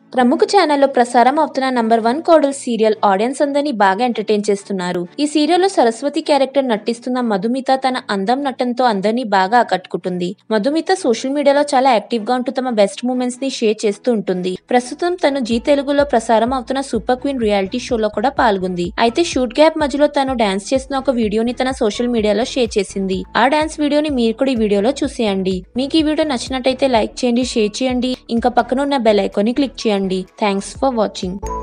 ప్రముఖ ఛానల్లో ప్రసారం అవుతున్న నంబర్ వన్ కోడల్ సీరియల్ ఆడియన్స్ అందరినీ బాగా ఎంటర్టైన్ చేస్తున్నారు ఈ సీరియల్లో సరస్వతి క్యారెక్టర్ నటిస్తున్న మధుమిత తన అందం నటనతో అందరినీ బాగా ఆకట్టుకుంటుంది మధుమిత సోషల్ మీడియాలో చాలా యాక్టివ్ గా ఉంటూ తమ బెస్ట్ మూమెంట్స్ ని షేర్ చేస్తూ ఉంటుంది ప్రస్తుతం తను జీ తెలుగులో ప్రసారం అవుతున్న సూపర్ క్వీన్ రియాలిటీ షోలో కూడా పాల్గొంది అయితే షూట్ గ్యాప్ మధ్యలో తను డాన్స్ చేసిన ఒక వీడియోని తన సోషల్ మీడియాలో షేర్ చేసింది ఆ డాన్స్ వీడియోని మీరు కూడా ఈ వీడియోలో చూసేయండి మీకు ఈ వీడియో నచ్చినట్టయితే లైక్ చేయండి షేర్ చేయండి ఇంకా పక్కన ఉన్న బెల్ ఐకాన్ని క్లిక్ చేయండి థ్యాంక్స్ ఫర్ వాచింగ్